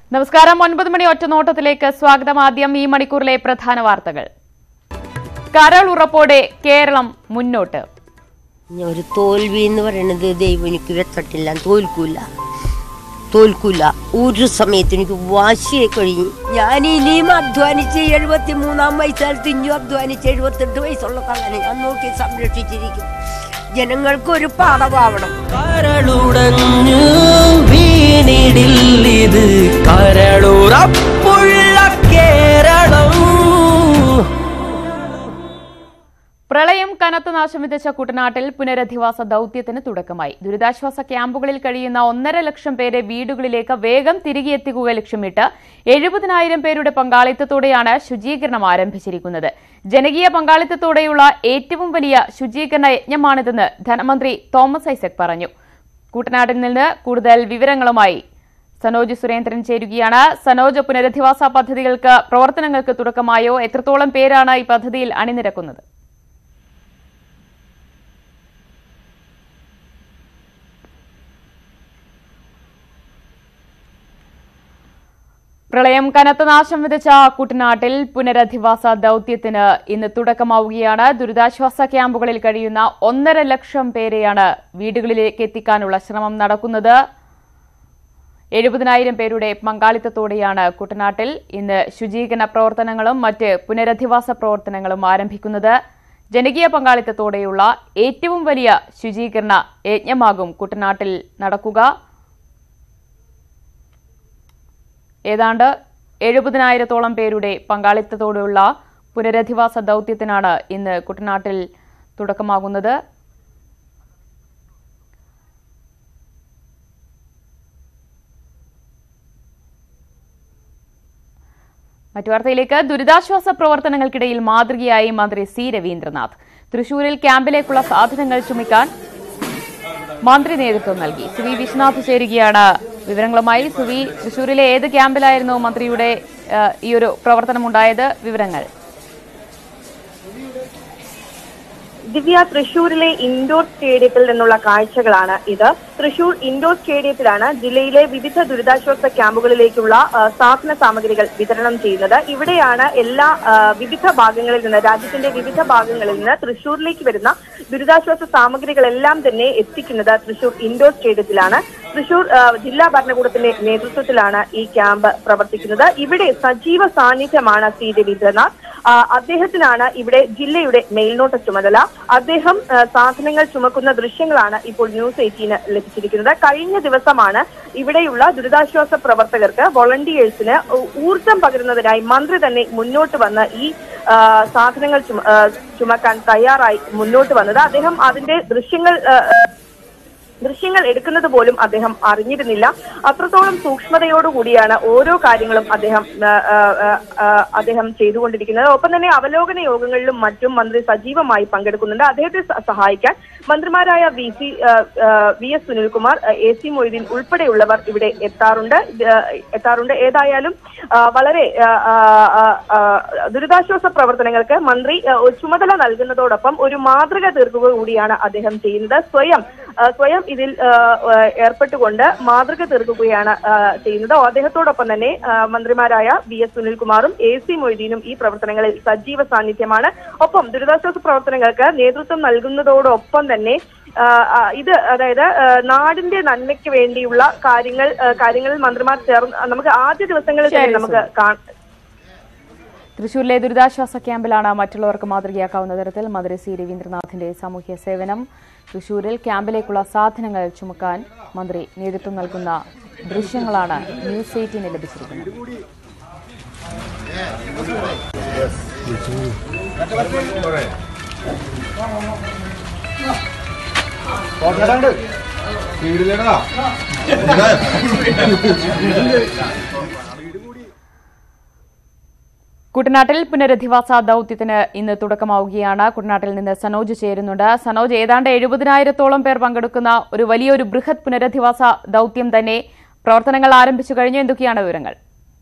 നമസ്കാരം ഒൻപത് മണി ഒറ്റനോട്ടത്തിലേക്ക് സ്വാഗതം ആദ്യം ഈ മണിക്കൂറിലെ പ്രധാന വാർത്തകൾ കരൾ ഉറപ്പോടെ കേരളം മുന്നോട്ട് ഇനി ഒരു തോൽവി എന്ന് പറയുന്നത് ദൈവം എനിക്ക് വെച്ചിട്ടില്ല തോൽക്കൂല തോൽക്കൂല ഒരു സമയത്ത് എനിക്ക് വാശിയെ കഴിഞ്ഞു ഞാൻ ഇനിയും അധ്വാനിച്ച് എഴുപത്തി മൂന്നാം വയസ്സാലത്ത് ഇനിയും അധ്വാനിച്ച് എഴുപത്തെട്ട് വയസ്സുള്ള കള്ളനെ ഞാൻ നോക്കി സംരക്ഷിച്ചിരിക്കും ജനങ്ങൾക്ക് ഒരു പാഠമാവണം കരളുടഞ്ഞു വീണിടില്ലിത് കരളുറപ്പുള്ള കേരളം പ്രളയം കനത്ത നാശം വിതച്ച കുട്ടനാട്ടിൽ പുനരധിവാസ ദൌത്യത്തിന് തുടക്കമായി ദുരിതാശ്വാസ ക്യാമ്പുകളിൽ കഴിയുന്ന ഒന്നര ലക്ഷം പേരെ വീടുകളിലേക്ക് വേഗം തിരികെ എത്തിക്കുക ലക്ഷ്യമിട്ട് എഴുപതിനായിരം പേരുടെ പങ്കാളിത്തത്തോടെയാണ് ശുചീകരണം ആരംഭിച്ചിരിക്കുന്നത് ജനകീയ പങ്കാളിത്തത്തോടെയുള്ള ഏറ്റവും വലിയ ശുചീകരണ യജ്ഞമാണിതെന്ന് ധനമന്ത്രി തോമസ് ഐസക് പറഞ്ഞു കുട്ടനാട്ടിൽ നിന്ന് കൂടുതൽ വിവരങ്ങളുമായി സനോജ് സുരേന്ദ്രൻ ചേരുകയാണ് സനോജ് പുനരധിവാസ പദ്ധതികൾക്ക് പ്രവർത്തനങ്ങൾക്ക് തുടക്കമായോ എത്രത്തോളം പേരാണ് ഈ പദ്ധതിയിൽ അണിനിരക്കുന്നത് പ്രളയം കനത്ത നാശം വിതച്ച കുട്ടനാട്ടിൽ പുനരധിവാസ ദൌത്യത്തിന് ഇന്ന് തുടക്കമാവുകയാണ് ദുരിതാശ്വാസ ക്യാമ്പുകളിൽ കഴിയുന്ന ഒന്നര ലക്ഷം പേരെയാണ് വീടുകളിലേക്ക് എത്തിക്കാനുള്ള ശ്രമം നടക്കുന്നത് എഴുപതിനായിരം പേരുടെ പങ്കാളിത്തത്തോടെയാണ് കുട്ടനാട്ടിൽ ഇന്ന് ശുചീകരണ പ്രവർത്തനങ്ങളും മറ്റ് പുനരധിവാസ പ്രവർത്തനങ്ങളും ആരംഭിക്കുന്നത് ജനകീയ പങ്കാളിത്തത്തോടെയുള്ള ഏറ്റവും വലിയ ശുചീകരണ യജ്ഞമാകും കുട്ടനാട്ടിൽ നടക്കുക ഏതാണ്ട് എഴുപതിനായിരത്തോളം പേരുടെ പങ്കാളിത്തത്തോടെയുള്ള പുനരധിവാസ ദൌത്യത്തിനാണ് ഇന്ന് കുട്ടനാട്ടിൽ തുടക്കമാകുന്നത് മറ്റു വാർത്തയിലേക്ക് ദുരിതാശ്വാസ പ്രവർത്തനങ്ങൾക്കിടയിൽ മാതൃകയായി മന്ത്രി സി രവീന്ദ്രനാഥ് തൃശൂരിൽ ക്യാമ്പിലേക്കുള്ള സാധനങ്ങൾ ചുമിക്കാൻ മന്ത്രി നേതൃത്വം നൽകി സുവി വിശ്വനാഥ് ചേരുകയാണ് വിവരങ്ങളുമായി സുവി തൃശൂരിലെ ഏത് ക്യാമ്പിലായിരുന്നു മന്ത്രിയുടെ ആ, ഈ ഒരു പ്രവർത്തനമുണ്ടായത് വിവരങ്ങൾ ദിവ്യ തൃശൂരിലെ ഇൻഡോർ സ്റ്റേഡിയത്തിൽ നിന്നുള്ള കാഴ്ചകളാണ് ഇത് തൃശൂർ ഇൻഡോർ സ്റ്റേഡിയത്തിലാണ് ജില്ലയിലെ വിവിധ ദുരിതാശ്വാസ ക്യാമ്പുകളിലേക്കുള്ള ആ, സാധന സാമഗ്രികൾ വിതരണം ചെയ്യുന്നത് ഇവിടെയാണ് എല്ലാ ആ, വിവിധ ഭാഗങ്ങളിൽ നിന്ന് രാജ്യത്തിന്റെ വിവിധ ഭാഗങ്ങളിൽ നിന്ന് തൃശൂരിലേക്ക് വരുന്ന ദുരിതാശ്വാസ സാമഗ്രികളെല്ലാം തന്നെ എത്തിക്കുന്നത് തൃശൂർ ഇൻഡോർ സ്റ്റേഡിയത്തിലാണ് തൃശൂർ ആ, ജില്ലാ ഭരണകൂടത്തിന്റെ നേതൃത്വത്തിലാണ് ഈ ക്യാമ്പ് പ്രവർത്തിക്കുന്നത് ഇവിടെ സജീവ സാന്നിധ്യമാണ് സി രവീന്ദ്രനാഥ് ആ, അദ്ദേഹത്തിനാണ് ഇവിടെ ജില്ലയുടെ മേൽനോട്ട ചുമതല അദ്ദേഹം ആ, സാധനങ്ങൾ ചുമക്കുന്ന ദൃശ്യങ്ങളാണ് ഇപ്പോൾ ന്യൂസ് എയ്റ്റീന് ലഭിച്ചിരിക്കുന്നത് കഴിഞ്ഞ ദിവസമാണ് ഇവിടെയുള്ള ദുരിതാശ്വാസ പ്രവർത്തകർക്ക് വോളണ്ടിയേഴ്സിന് ഊർജം പകരുന്നതിനായി മന്ത്രി തന്നെ മുന്നോട്ട് വന്ന് ഈ ആ, സാധനങ്ങൾ ചുമ- ആ, ചുമക്കാൻ തയ്യാറായി മുന്നോട്ട് വന്നത് അദ്ദേഹം അതിന്റെ ദൃശ്യങ്ങൾ ആ, ആ, ദൃശ്യങ്ങൾ എടുക്കുന്നത് പോലും അദ്ദേഹം അറിഞ്ഞിരുന്നില്ല അത്രത്തോളം സൂക്ഷ്മതയോടുകൂടിയാണ് ഓരോ കാര്യങ്ങളും അദ്ദേഹം ആ, ആ, ആ, ആ, അദ്ദേഹം ചെയ്തുകൊണ്ടിരിക്കുന്നത് ഒപ്പം തന്നെ അവലോകന യോഗങ്ങളിലും മറ്റും മന്ത്രി സജീവമായി പങ്കെടുക്കുന്നുണ്ട് അദ്ദേഹത്തെ സ- സഹായിക്കാൻ മന്ത്രിമാരായ വി സി ആ, ആ, വി എസ് സുനിൽകുമാർ ആ, എ സി മൊയ്തീൻ ഉൾപ്പെടെയുള്ളവർ ഇവിടെ എത്താറുണ്ട് ഇത്, ആ, എത്താറുണ്ട് ഏതായാലും ആ, വളരെ ആ, ആ, ആ, ആ, ദുരിതാശ്വാസ പ്രവർത്തനങ്ങൾക്ക് മന്ത്രി ആ, ഒരു ചുമതല നൽകുന്നതോടൊപ്പം ഒരു മാതൃക തീർക്കുക കൂടിയാണ് അദ്ദേഹം ചെയ്യുന്നത് സ്വയം ആ, സ്വയം ഇതിൽ ആ, ആ, ഏർപ്പെട്ടുകൊണ്ട് മാതൃക തീർക്കുകയാണ് ആ, ചെയ്യുന്നത് അദ്ദേഹത്തോടൊപ്പം തന്നെ ആ, മന്ത്രിമാരായ വി എസ് സുനിൽകുമാറും എ സി മൊയ്തീനും ഈ പ്രവർത്തനങ്ങളിൽ സജീവ സാന്നിധ്യമാണ് ഒപ്പം ദുരിതാശ്വാസ പ്രവർത്തനങ്ങൾക്ക് നേതൃത്വം നൽകുന്നതോടൊപ്പം തന്നെ ആ, ആ, ഇത് അതായത് ആ, നാടിന്റെ നന്മയ്ക്ക് വേണ്ടിയുള്ള കാര്യങ്ങൾ ആ, കാര്യങ്ങളിൽ മന്ത്രിമാർ ചേർന്ന് നമുക്ക് ആദ്യ ദിവസങ്ങളിൽ തന്നെ ശരി, നമുക്ക് കാണാം തൃശൂരിലെ ദുരിതാശ്വാസ ക്യാമ്പിലാണ് മറ്റുള്ളവർക്ക് മാതൃകയാക്കാവുന്ന തരത്തിൽ മന്ത്രി സി രവീന്ദ്രനാഥിന്റെ സാമൂഹ്യ സേവനം തൃശൂരിൽ ക്യാമ്പിലേക്കുള്ള സാധനങ്ങൾ ചുമക്കാൻ മന്ത്രി നേതൃത്വം നൽകുന്ന ദൃശ്യങ്ങളാണ് ന്യൂസ് എയ്റ്റീന് ലഭിച്ചിരിക്കുന്നത് കുട്ടനാട്ടിൽ പുനരധിവാസ ദൌത്യത്തിന് ഇന്ന് തുടക്കമാവുകയാണ് കുട്ടനാട്ടിൽ നിന്ന് സനോജ് ചേരുന്നുണ്ട് സനോജ് ഏതാണ്ട് എഴുപതിനായിരത്തോളം പേർ പങ്കെടുക്കുന്ന ഒരു വലിയൊരു ബൃഹത് പുനരധിവാസ ദൌത്യം തന്നെ പ്രവർത്തനങ്ങൾ ആരംഭിച്ചു കഴിഞ്ഞു എന്തൊക്കെയാണ് വിവരങ്ങൾ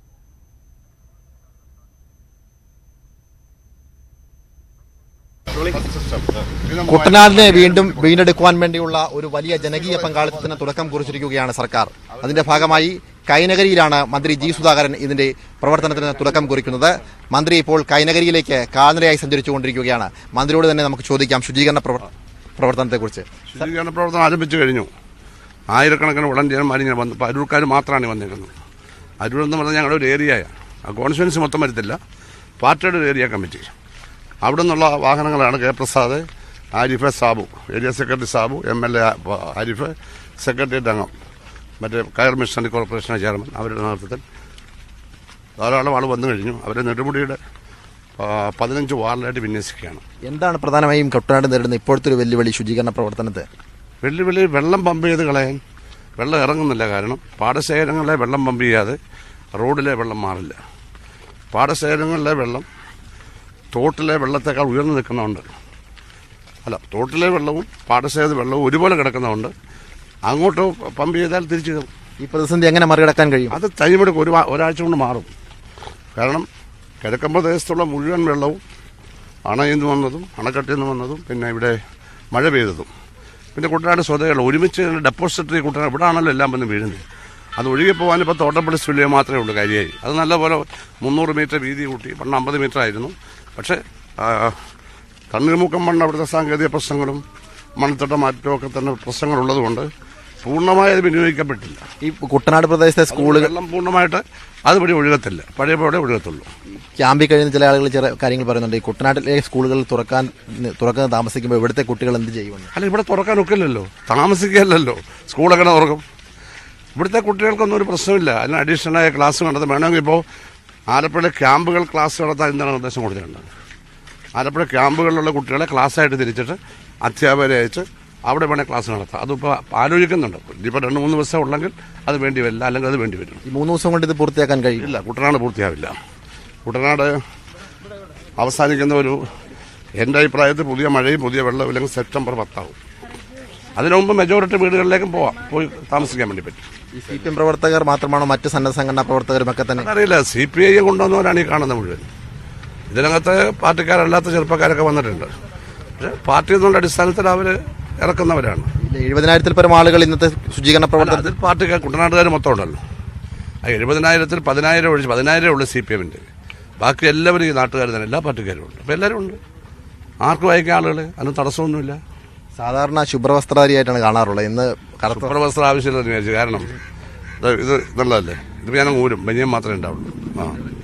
കുട്ടനാടിനെ വീണ്ടും വീണ്ടെടുക്കുവാൻ വേണ്ടിയുള്ള ഒരു വലിയ ജനകീയ പങ്കാളിത്തത്തിന് തുടക്കം കുറിച്ചിരിക്കുകയാണ് സർക്കാർ അതിന്റെ ഭാഗമായി കൈനകരിയിലാണ് മന്ത്രി ജി സുധാകരൻ ഇതിന്റെ പ്രവർത്തനത്തിന് തുടക്കം കുറിക്കുന്നത് മന്ത്രി ഇപ്പോൾ കൈനകരിയിലേക്ക് കാൽനടയായി സഞ്ചരിച്ചുകൊണ്ടിരിക്കുകയാണ് മന്ത്രിയോട് തന്നെ നമുക്ക് ചോദിക്കാം ശുചീകരണ പ്രവർ- പ്രവർത്തനത്തെക്കുറിച്ച് ശുചീകരണ പ്രവർത്തനം ആരംഭിച്ചു കഴിഞ്ഞു ആയിരക്കണക്കിന് വളണ്ടിയർമാർ ഇങ്ങനെ വന്നു ഇപ്പോൾ അരൂർക്കാർ മാത്രമാണ് വന്നിരിക്കുന്നത് അരൂർ എന്ന് പറഞ്ഞാൽ ഞങ്ങളുടെ ഒരു ഏരിയയാണ് ആ കോൺസ്റ്റുവൻസി മൊത്തം വരത്തില്ല പാർട്ടിയുടെ ഒരു ഏരിയ കമ്മിറ്റി അവിടെ നിന്നുള്ള വാഹനങ്ങളാണ് K Prasad Arif Sabu area secretary Sabu M L A Arif secretariat അംഗം മറ്റേ കയർ മിഷൻ കോർപ്പറേഷൻ ചെയർമാൻ അവരുടെ നേതൃത്വത്തിൽ ധാരാളം ആൾ വന്നു കഴിഞ്ഞു അവരെ നെടുമുടിയുടെ ആ, പതിനഞ്ച് വാർഡിലായിട്ട് വിന്യസിക്കുകയാണ് എന്താണ് പ്രധാനമായും കുട്ടനാട് നേരിടുന്ന ഇപ്പോഴത്തെ ഒരു വെല്ലുവിളി ശുചീകരണ പ്രവർത്തനത്തെ വെല്ലുവിളി വെള്ളം പമ്പ് ചെയ്ത് കളയാൻ വെള്ളം ഇറങ്ങുന്നില്ല കാരണം പാടശേഖരങ്ങളിലെ വെള്ളം പമ്പ് ചെയ്യാതെ റോഡിലെ വെള്ളം മാറില്ല പാടശേഖരങ്ങളിലെ വെള്ളം തോട്ടിലെ വെള്ളത്തേക്കാൾ ഉയർന്നു നിൽക്കുന്നതുകൊണ്ട് അല്ല തോട്ടിലെ വെള്ളവും പാടശേഖര വെള്ളവും ഒരുപോലെ കിടക്കുന്നതുകൊണ്ട് അങ്ങോട്ട് പമ്പ് ചെയ്താൽ തിരിച്ചു കയറും ഈ പ്രതിസന്ധി എങ്ങനെ മറികടക്കാൻ കഴിയും അത് തനിമെടുക്കും ഒരു വാ- ഒരാഴ്ച കൊണ്ട് മാറും കാരണം കിഴക്കൻ പ്രദേശത്തുള്ള മുഴുവൻ വെള്ളവും അണയിൽ നിന്ന് വന്നതും അണക്കെട്ടിൽ നിന്ന് വന്നതും പിന്നെ ഇവിടെ മഴ പെയ്തതും പിന്നെ കുട്ടനാട് സ്വതകൾ ഒരുമിച്ച് ഡെപ്പോസിറ്ററി കുട്ടനാട് ഇവിടെ ആണല്ലോ എല്ലാം വന്ന് വീഴുന്നത് അത് ഒഴുകി പോകാൻ ഇപ്പോൾ തോട്ടപ്പള്ളി സ്റ്റുഡിയോ മാത്രമേ ഉള്ളൂ കാര്യമായി അത് നല്ലപോലെ മുന്നൂറ് മീറ്റർ വീതി കൂട്ടി പണ്ട് അമ്പത് മീറ്റർ ആയിരുന്നു പക്ഷേ ആ, തണ്ണീർമുക്കം മണ്ണ് അവിടുത്തെ സാങ്കേതിക പ്രശ്നങ്ങളും മണ്ണിത്തട്ട മാറ്റവും ഒക്കെ തന്നെ പ്രശ്നങ്ങളുള്ളതുകൊണ്ട് പൂർണ്ണമായി അത് വിനിയോഗിക്കപ്പെട്ടില്ല ഈ കുട്ടനാട് പ്രദേശത്തെ സ്കൂളുകൾ വെള്ളം പൂർണ്ണമായിട്ട് അതുവഴി ഒഴുകത്തില്ല പഴയ പോലെ ഒഴുകത്തുള്ളൂ ക്യാമ്പിൽ കഴിയുന്ന ചില ആളുകൾ ചില കാര്യങ്ങൾ പറയുന്നുണ്ട് ഈ കുട്ടനാട്ടിലെ സ്കൂളുകൾ തുറക്കാൻ തുറക്കാൻ താമസിക്കുമ്പോൾ ഇവിടുത്തെ കുട്ടികൾ എന്ത് ചെയ്യുമെന്ന് അല്ല ഇവിടെ തുറക്കാൻ ഒക്കില്ലല്ലോ താമസിക്കുകയല്ലല്ലോ സ്കൂളൊക്കെ തുറക്കും ഇവിടുത്തെ കുട്ടികൾക്കൊന്നും ഒരു പ്രശ്നമില്ല അതിന് അഡീഷണലായ ക്ലാസ് നടത്താൻ വേണമെങ്കിൽ ഇപ്പോൾ ആലപ്പുഴ ക്യാമ്പുകൾ ക്ലാസ് നടത്താൻ എന്താണ് നിർദ്ദേശം കൊടുത്തിട്ടുണ്ട് ആലപ്പുഴ ക്യാമ്പുകളിലുള്ള കുട്ടികളെ ക്ലാസ്സായിട്ട് തിരിച്ചിട്ട് അധ്യാപകരെ അയച്ച് അവിടെ വേണേൽ ക്ലാസ് നടത്താം അതിപ്പോൾ ആലോചിക്കുന്നുണ്ട് ഇനിയിപ്പോൾ രണ്ട് മൂന്ന് ദിവസം ഉള്ളെങ്കിൽ അത് വേണ്ടി വരില്ല അല്ലെങ്കിൽ അത് വേണ്ടി വരും ഈ മൂന്ന് ദിവസം കൊണ്ട് ഇത് പൂർത്തിയാക്കാൻ കഴിയും ഇല്ല കുട്ടനാട് പൂർത്തിയാവില്ല കുട്ടനാട് അവസാനിക്കുന്ന ഒരു എൻ്റെ അഭിപ്രായത്തിൽ പുതിയ മഴയും പുതിയ വെള്ളവും ഇല്ലെങ്കിൽ സെപ്റ്റംബർ പത്താവും അതിനു മുമ്പ് മെജോറിറ്റി വീടുകളിലേക്കും പോവാം പോയി താമസിക്കാൻ വേണ്ടി പറ്റും ഈ സി പി എം പ്രവർത്തകർ മാത്രമാണോ മറ്റ് സന്നദ്ധ സംഘടനാ പ്രവർത്തകരും ഒക്കെ തന്നെ അതറിയില്ല സി പി ഐ കൊണ്ടുവന്നവരാണ് ഈ കാണുന്നത് മുഴുവൻ ഇതിനകത്ത് പാർട്ടിക്കാരല്ലാത്ത ചെറുപ്പക്കാരൊക്കെ വന്നിട്ടുണ്ട് പക്ഷേ പാർട്ടി എന്നുള്ള അടിസ്ഥാനത്തിൽ അവർ ഇറക്കുന്നവരാണ് ഇല്ല, എഴുപതിനായിരത്തിൽ പരം ആളുകൾ ഇന്നത്തെ ശുചീകരണ അല്ല, പ്രവർത്തനത്തിൽ അതിൽ പാർട്ടിക്കാർ കുട്ടനാട്ടുകാർ മൊത്തം ഉണ്ടല്ലോ ആ എഴുപതിനായിരത്തിൽ പതിനായിരം ഒഴിച്ച് പതിനായിരം ഉള്ളു സി പി എമ്മിൻ്റെ ബാക്കി എല്ലാവരും ഈ നാട്ടുകാർ തന്നെ എല്ലാ പാർട്ടിക്കാരും ഉണ്ട് അപ്പോൾ എല്ലാവരും ഉണ്ട് ആർക്കും അയക്കാൻ ആളുകൾ അതിന് തടസ്സമൊന്നുമില്ല സാധാരണ ശുഭ്രവസ്ത്രധാരിയായിട്ടാണ് കാണാറുള്ളത് ഇന്ന് കറുത്ത ശുഭ്രവസ്ത്രം ആവശ്യമില്ലെന്ന് വിചാരിച്ചു കാരണം ഇത് ഇത് നല്ലതല്ലേ ഇതിപ്പോൾ ഞാൻ ഊരും ബനിയം മാത്രമേ ഉണ്ടാവുള്ളൂ ആ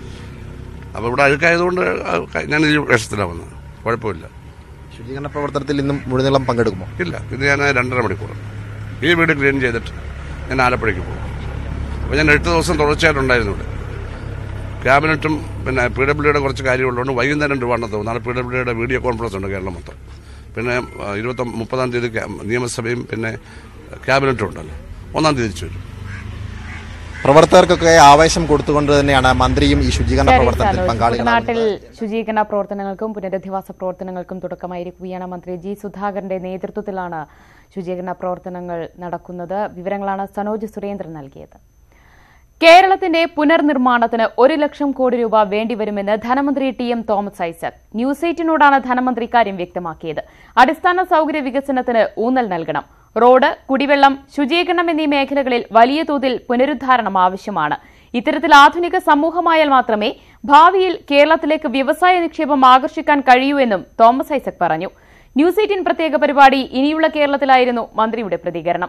അപ്പോൾ ഇവിടെ അഴുക്കായതുകൊണ്ട് ഞാൻ ഈ വേഷത്തിലാണ് വന്നത് കുഴപ്പമില്ല ശുചീകരണ പ്രവർത്തനത്തിൽ ഇന്നും മുഴുനീളം പങ്കെടുക്കുമോ ഇല്ല ഇത് ഞാൻ രണ്ടര മണിക്കൂർ ഈ വീട് ക്ലീൻ ചെയ്തിട്ട് ഞാൻ ആലപ്പുഴയ്ക്ക് പോകും അപ്പോൾ ഞാൻ എട്ട് ദിവസം തുടർച്ചയായിട്ടുണ്ടായിരുന്നു ഇവിടെ ക്യാബിനറ്റും പിന്നെ പി ഡബ്ല്യുയുടെ കുറച്ച് കാര്യമുള്ളതുകൊണ്ട് വൈകുന്നേരം രൂപ നാളെ പി ഡബ്ല്യുയുടെ വീഡിയോ കോൺഫറൻസ് ഉണ്ട് കേരളം മൊത്തം പിന്നെ ആ, ഇരുപത്തി മുപ്പതാം തീയതി ക്യാ- നിയമസഭയും പിന്നെ ക്യാബിനറ്റും ഉണ്ടല്ലോ ഒന്നാം തീയതി തിരിച്ചു വരും പ്രവർത്തകർക്കൊക്കെ ആവേശം കൊടുത്തുകൊണ്ട് തന്നെയാണ് മന്ത്രിയും ഈ ശുചീകരണ ശരി, പ്രവർത്തനത്തിൽ സനോജ്. പങ്കാളികളാണ് കുട്ടനാട്ടിൽ ശുചീകരണ പ്രവർത്തനങ്ങൾക്കും പുനരധിവാസ പ്രവർത്തനങ്ങൾക്കും തുടക്കമായിരിക്കുകയാണ് മന്ത്രി ജി സുധാകരന്റെ നേതൃത്വത്തിലാണ് ശുചീകരണ പ്രവർത്തനങ്ങൾ നടക്കുന്നത് വിവരങ്ങളാണ് സനോജ് സുരേന്ദ്രൻ നൽകിയത് കേരളത്തിന്റെ പുനർനിർമ്മാണത്തിന് ഒരു ലക്ഷം കോടി രൂപ വേണ്ടിവരുമെന്ന് ധനമന്ത്രി T M Thomas Isaac news എയ്റ്റിനോടാണ് ധനമന്ത്രി കാര്യം വ്യക്തമാക്കിയത് അടിസ്ഥാന സൌകര്യ വികസനത്തിന് ഊന്നൽ നൽകണം റോഡ് കുടിവെള്ളം ശുചീകരണം എന്നീ മേഖലകളിൽ വലിയ തോതിൽ പുനരുദ്ധാരണം ആവശ്യമാണ് ഇത്തരത്തിൽ ആധുനിക സമൂഹമായാൽ മാത്രമേ ഭാവിയിൽ കേരളത്തിലേക്ക് വ്യവസായ നിക്ഷേപം ആകർഷിക്കാൻ കഴിയൂ എന്നും തോമസ് ഐസക് പറഞ്ഞു ന്യൂസ് എയ്റ്റീൻ പ്രത്യേക പരിപാടി ഇനിയുള്ള കേരളത്തിലായിരുന്നു മന്ത്രിയുടെ പ്രതികരണം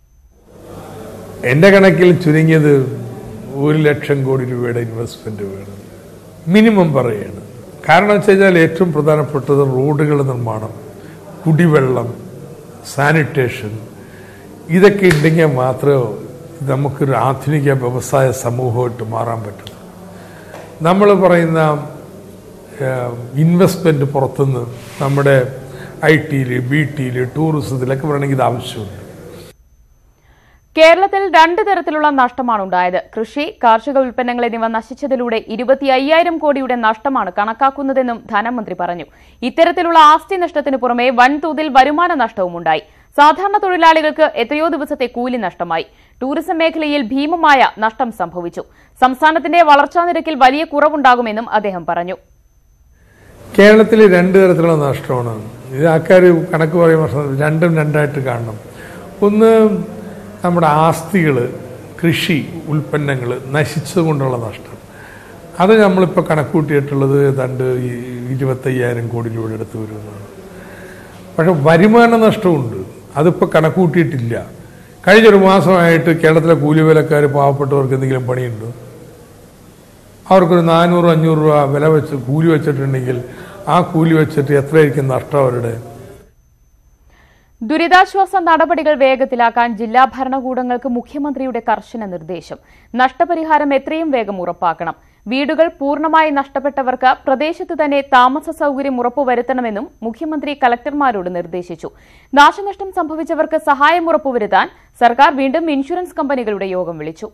എൻ്റെ കണക്കിൽ ചുരുങ്ങിയത് ഒരു ലക്ഷം കോടി രൂപയുടെ ഇൻവെസ്റ്റ്മെന്റ് വേണം മിനിമം പറയുകയാണ് കാരണം വെച്ച് കഴിഞ്ഞാൽ ഏറ്റവും പ്രധാനപ്പെട്ടത് റോഡുകൾ നിർമ്മാണം കുടിവെള്ളം സാനിറ്റേഷൻ ഇതൊക്കെ ഉണ്ടെങ്കിൽ മാത്രമേ നമുക്കൊരു ആധുനിക വ്യവസായ സമൂഹമായിട്ട് മാറാൻ പറ്റുള്ളൂ നമ്മൾ പറയുന്ന ഇൻവെസ്റ്റ്മെൻറ്റ് പുറത്തുനിന്ന് നമ്മുടെ ഐ ടിയിൽ ബി ടിയിൽ ടൂറിസത്തിലൊക്കെ പറയണമെങ്കിൽ ഇത് ആവശ്യമുണ്ട് കേരളത്തിൽ രണ്ട് തരത്തിലുള്ള നഷ്ടമാണ് ഉണ്ടായത് കൃഷി കാർഷിക ഉൽപ്പന്നങ്ങൾ എന്നിവ നശിച്ചതിലൂടെ ഇരുപത്തി അയ്യായിരം കോടിയുടെ നഷ്ടമാണ് കണക്കാക്കുന്നതെന്നും ധനമന്ത്രി പറഞ്ഞു ഇത്തരത്തിലുള്ള ആസ്തി നഷ്ടത്തിന് പുറമെ വൻതോതിൽ വരുമാന നഷ്ടവും ഉണ്ടായി സാധാരണ തൊഴിലാളികൾക്ക് എത്രയോ ദിവസത്തെ കൂലി നഷ്ടമായി ടൂറിസം മേഖലയിൽ ഭീമമായ നഷ്ടം സംഭവിച്ചു സംസ്ഥാനത്തിന്റെ വളർച്ചാ നിരക്കിൽ വലിയ കുറവുണ്ടാകുമെന്നും അദ്ദേഹം പറഞ്ഞു കേരളത്തിൽ രണ്ട് തരത്തിലുള്ള നഷ്ടമാണ് ഇത് ആൾക്കാർ കണക്ക് പറയുമ്പോൾ രണ്ടും രണ്ടായിട്ട് കാണണം ഒന്ന് നമ്മുടെ ആസ്തികൾ കൃഷി ഉൽപ്പന്നങ്ങൾ നശിച്ചതുകൊണ്ടുള്ള നഷ്ടം അത് നമ്മളിപ്പോൾ കണക്കൂട്ടിയിട്ടുള്ളത് ഏതാണ്ട് ഈ ഇരുപത്തയ്യായിരം കോടി രൂപ അടുത്ത് വരുന്നതാണ് പക്ഷെ വരുമാന നഷ്ടമുണ്ട് അതിപ്പോൾ കണക്കൂട്ടിയിട്ടില്ല കഴിഞ്ഞൊരു മാസമായിട്ട് കേരളത്തിലെ കൂലിവേലക്കാർ പാവപ്പെട്ടവർക്ക് എന്തെങ്കിലും പണിയുണ്ടോ അവർക്കൊരു നാനൂറ് അഞ്ഞൂറ് രൂപ വില വെച്ച് കൂലി വെച്ചിട്ടുണ്ടെങ്കിൽ ആ കൂലി വെച്ചിട്ട് എത്രയായിരിക്കും നഷ്ടം അവരുടെ ദുരിതാശ്വാസ നടപടികൾ വേഗത്തിലാക്കാൻ ജില്ലാ ഭരണകൂടങ്ങൾക്ക് മുഖ്യമന്ത്രിയുടെ കർശന നിർദ്ദേശം നഷ്ടപരിഹാരം എത്രയും വേഗം ഉറപ്പാക്കണം വീടുകൾ പൂർണ്ണമായി നഷ്ടപ്പെട്ടവർക്ക് പ്രദേശത്ത് തന്നെ താമസ സൌകര്യം ഉറപ്പുവരുത്തണമെന്നും മുഖ്യമന്ത്രി കലക്ടർമാരോട് നിർദ്ദേശിച്ചു നാശനഷ്ടം സംഭവിച്ചവർക്ക് സഹായം ഉറപ്പുവരുത്താൻ സർക്കാർ വീണ്ടും ഇൻഷുറൻസ് കമ്പനികളുടെ യോഗം വിളിച്ചു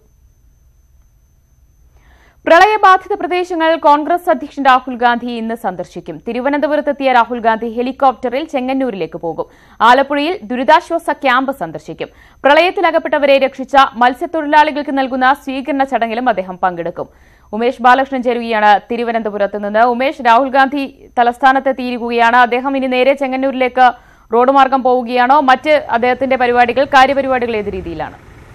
പ്രളയബാധിത പ്രദേശങ്ങൾ കോൺഗ്രസ് അധ്യക്ഷൻ രാഹുൽ ഗാന്ധി ഇന്ന് സന്ദർശിക്കും തിരുവനന്തപുരത്തെത്തിയ രാഹുൽ ഗാന്ധി ഹെലികോപ്റ്ററിൽ ചെങ്ങന്നൂരിലേക്ക് പോകും ആലപ്പുഴയിൽ ദുരിതാശ്വാസ ക്യാമ്പ് സന്ദർശിക്കും പ്രളയത്തിലകപ്പെട്ടവരെ രക്ഷിച്ച മത്സ്യത്തൊഴിലാളികൾക്ക് നൽകുന്ന സ്വീകരണ ചടങ്ങിലും അദ്ദേഹം പങ്കെടുക്കും ഉമേഷ് ബാലകൃഷ്ണൻ ചേരുകയാണ് തിരുവനന്തപുരത്ത് നിന്ന് ഉമേഷ് രാഹുൽ ഗാന്ധി തലസ്ഥാനത്തെത്തിയിരിക്കുകയാണ് അദ്ദേഹം ഇനി നേരെ ചെങ്ങന്നൂരിലേക്ക് റോഡ് മാർഗം പോവുകയാണോ മറ്റ് അദ്ദേഹത്തിന്റെ പരിപാടികൾ കാര്യപരിപാടികൾ ഏത് രീതിയിലാണ്